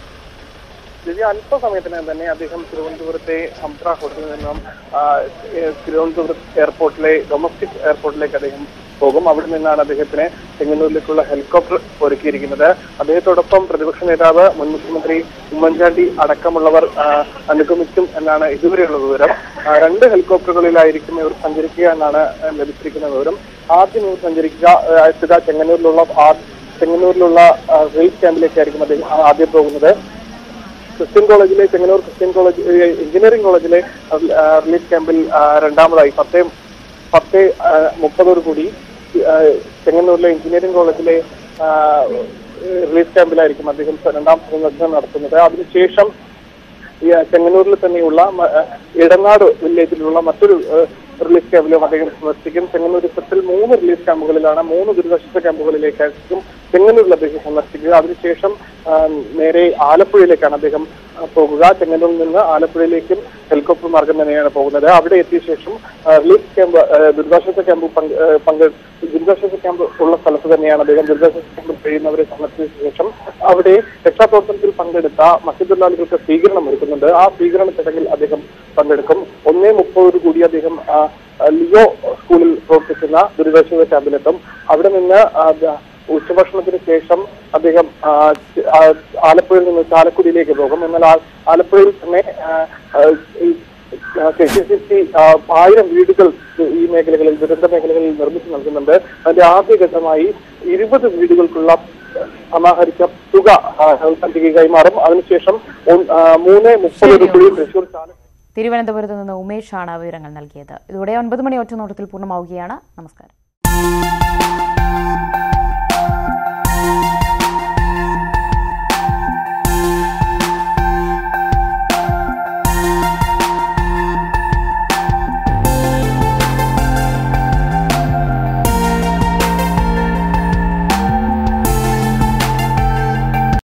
ദിവ്യ അല്പസമയത്തിനകം തന്നെ അദ്ദേഹം തിരുവനന്തപുരത്തെ ഹംപ്ര ഹോട്ടലിൽ നിന്നും ആ, ഏ, തിരുവനന്തപുരം എയർപോർട്ടിലെ ഡൊമസ്റ്റിക് എയർപോർട്ടിലേക്ക് അദ്ദേഹം പോകും അവിടെ നിന്നാണ് അദ്ദേഹത്തിന് ചെങ്ങന്നൂരിലേക്കുള്ള ഹെലികോപ്റ്റർ ഒരുക്കിയിരിക്കുന്നത് അദ്ദേഹത്തോടൊപ്പം പ്രതിപക്ഷ നേതാവ് മുൻ മുഖ്യമന്ത്രി ഉമ്മൻചാണ്ടി അടക്കമുള്ളവർ ആ, അനുഗമിക്കും എന്നാണ് ഇതുവരെയുള്ള വിവരം ആ, രണ്ട് ഹെലികോപ്റ്ററുകളിലായിരിക്കും ഇവർ സഞ്ചരിക്കുക എന്നാണ് ആ, ലഭിച്ചിരിക്കുന്ന വിവരം ആദ്യം ഇവർ സഞ്ചരിക്കുക ആ, എത്തുക ചെങ്ങന്നൂരിലുള്ള ആ- ചെങ്ങന്നൂരിലുള്ള ആ, റിലീഫ് ക്യാമ്പിലേക്കായിരിക്കും അദ്ദേഹം ആദ്യം പോകുന്നത് ക്രിസ്ത്യൻ കോളേജിലെ ചെങ്ങന്നൂർ ക്രിസ്ത്യൻ കോളേജ് ഏ, എഞ്ചിനീയറിംഗ് കോളേജിലെ ആ, റിലീഫ് ക്യാമ്പിൽ ആ, രണ്ടാമതായി പത്ത് പത്ത് ആ, മുപ്പതോട് കൂടി ആ, ചെങ്ങന്നൂരിലെ എഞ്ചിനീയറിംഗ് കോളേജിലെ ആ, റിലീഫ് ക്യാമ്പിലായിരിക്കും അദ്ദേഹം രണ്ടാം സന്ദർശനം നടത്തുന്നത് അതിനുശേഷം ഈ ചെങ്ങന്നൂരിൽ തന്നെയുള്ള മ- ആ, ഇടനാട് വില്ലേജിലുള്ള മറ്റൊരു ആ, റിലീഫ് ക്യാമ്പിലും അദ്ദേഹം സന്ദർശിക്കും ചെങ്ങന്നൂർ ഇത്തരത്തിൽ മൂന്ന് റിലീഫ് ക്യാമ്പുകളിലാണ് മൂന്ന് ദുരിതാശ്വാസ ക്യാമ്പുകളിലേക്കായിരിക്കും ചെങ്ങന്നൂരിൽ അദ്ദേഹം സന്ദർശിക്കുക അതിനുശേഷം ആ, നേരെ ആലപ്പുഴയിലേക്കാണ് അദ്ദേഹം ആ, പോകുക ചെങ്ങന്നൂരിൽ നിന്ന് ആലപ്പുഴയിലേക്കും ഹെലികോപ്റ്റർ മാർഗം തന്നെയാണ് പോകുന്നത് അവിടെ എത്തിയ ശേഷം ആ, റിലീഫ് ക്യാമ്പ് ആ, ദുരിതാശ്വാസ ക്യാമ്പ് പങ്ക് ആ, പങ്കെ ദുരിതാശ്വാസ ക്യാമ്പ് ഉള്ള സ്ഥലത്ത് തന്നെയാണ് അദ്ദേഹം ദുരിതാശ്വാസ ക്യാമ്പിൽ കഴിയുന്നവരെ സന്ദർശിച്ച ശേഷം അവിടെ രക്ഷാപ്രവർത്തനത്തിൽ പങ്കെടുത്ത മത്സ്യത്തൊഴിലാളികൾക്ക് സ്വീകരണം ഒരുക്കുന്നുണ്ട് ആ സ്വീകരണ ചടങ്ങിൽ അദ്ദേഹം പങ്കെടുക്കും ഒന്നേ മുപ്പതോടു കൂടി അദ്ദേഹം ആ, ആ, ലിയോ സ്കൂളിൽ പ്രവർത്തിക്കുന്ന ദുരിതാശ്വാസ ക്യാമ്പിലെത്തും അവിടെ നിന്ന് ആ, ദ- ഉച്ചഭക്ഷണത്തിന് ശേഷം അദ്ദേഹം ആ, ച- ആ, ആലപ്പുഴയിൽ നിന്ന് ചാലക്കുടിയിലേക്ക് പോകും എന്നാൽ ആ- ആലപ്പുഴയിൽ തന്നെ ആ, ആ, ഈ കെ സി സി സി ആയിരം വീടുകൾ ഈ മേഖലകളിൽ ദുരന്ത മേഖലകളിൽ നിർമ്മിച്ചു നൽകുന്നുണ്ട് അതിന്റെ ആദ്യഘട്ടമായി ഇരുപത് വീടുകൾക്കുള്ള സമാഹരിച്ച തുക ആ, ഹെൽത്ത് ആൻഡ് കൈമാറും അതിനുശേഷം ഒന്ന്- ആ, മൂന്ന് മുപ്പത് കൂടി തൃശൂർ ചാല തിരുവനന്തപുരത്ത് നിന്ന് ഉമേഷാണ് വിവരങ്ങൾ നൽകിയത് ഇതോടെ ഒൻപത് മണി ഒറ്റ നോട്ടത്തിൽ പൂർണ്ണമാവുകയാണ് നമസ്കാരം